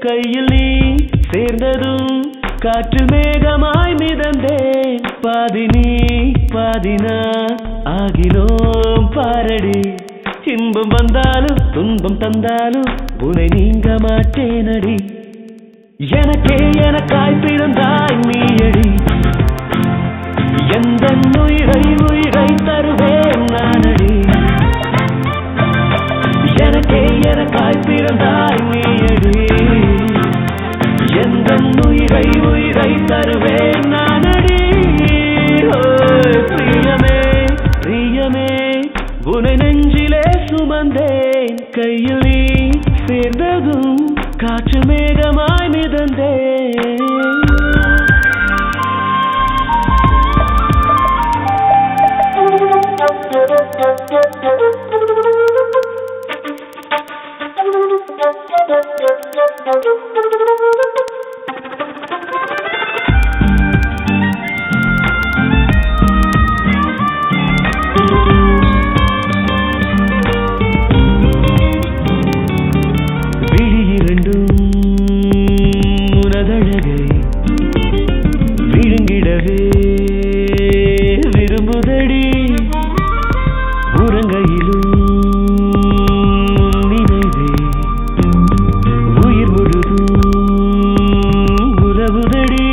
கையில் நீ சேர்ந்ததும் காற்று மேகமாய் மிதந்தேன் பாதி நீ பாதினா ஆகினோம் பாரடி இன்பம் வந்தாலும் துன்பம் தந்தாலும் உனை நீங்க மாட்டேனடி எனக்கே எனக்காய் பிறந்தாய் நீயடி எந்த உயிரை உயிரை தருவேன் நானடி எனக்கே எனக்காய் பிறந்தாய் நீயடி எந்த உயிரை உயிரை தருவேன் நானடி ஓய் பிரியமே பிரியமே உனை நெஞ்சிலே சுமந்தேன் கையில் நீ சேர்ந்ததும் காற்று மேகமாய் மிதந்தேன் விழி இரண்டும் உனதழகை விழுங்கிடவே விரும்புதடி உறங்கையிலும் நினைவே உயிர் முழுதும் உறவுதடி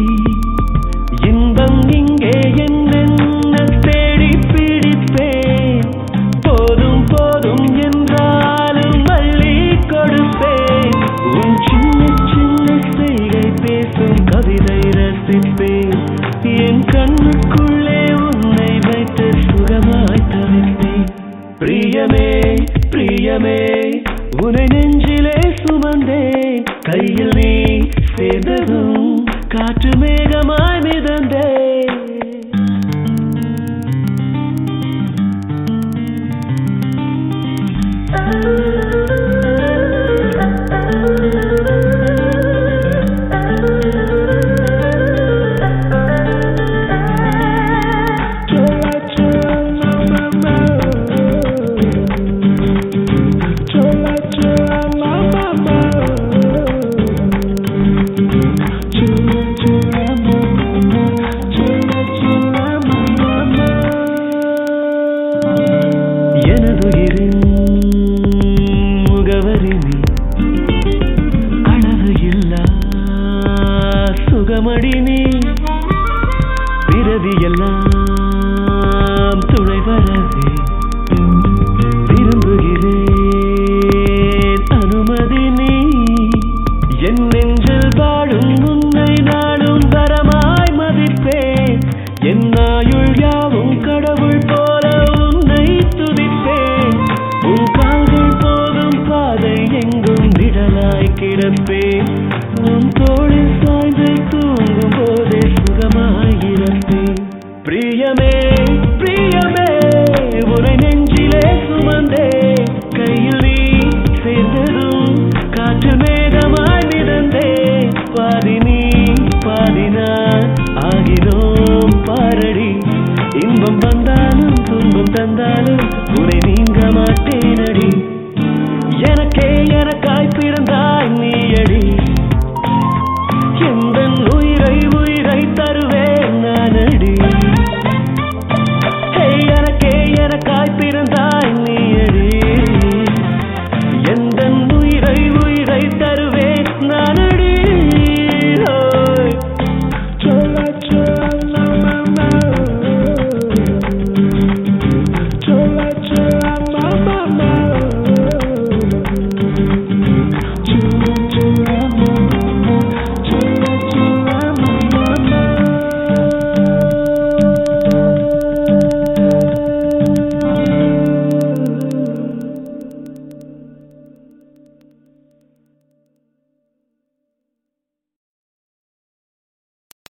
இன்பம் இங்கே என்னென்ன தேடி பிடிப்பேன் போதும் போதும் என்றாலும் மல்லி கொடுப்பேன் உன் சின்ன சின்ன செய்கை பேசும் கவிதை ரசிப்பேன் என் கண்ணுக்குள்ளே உன்னை வைத்து சுகமாய் தவிப்பேன் பிரியமே பிரியமே உனை நெஞ்சிலே சுமந்தேன் கையில் நீ சேர்ந்ததும் காற்று மேகமாய் மிதந்தேன் எனதுயிரின் முகவரி நீ அளவு இல்லா சுகமடி நீ பிறவி எல்லாம்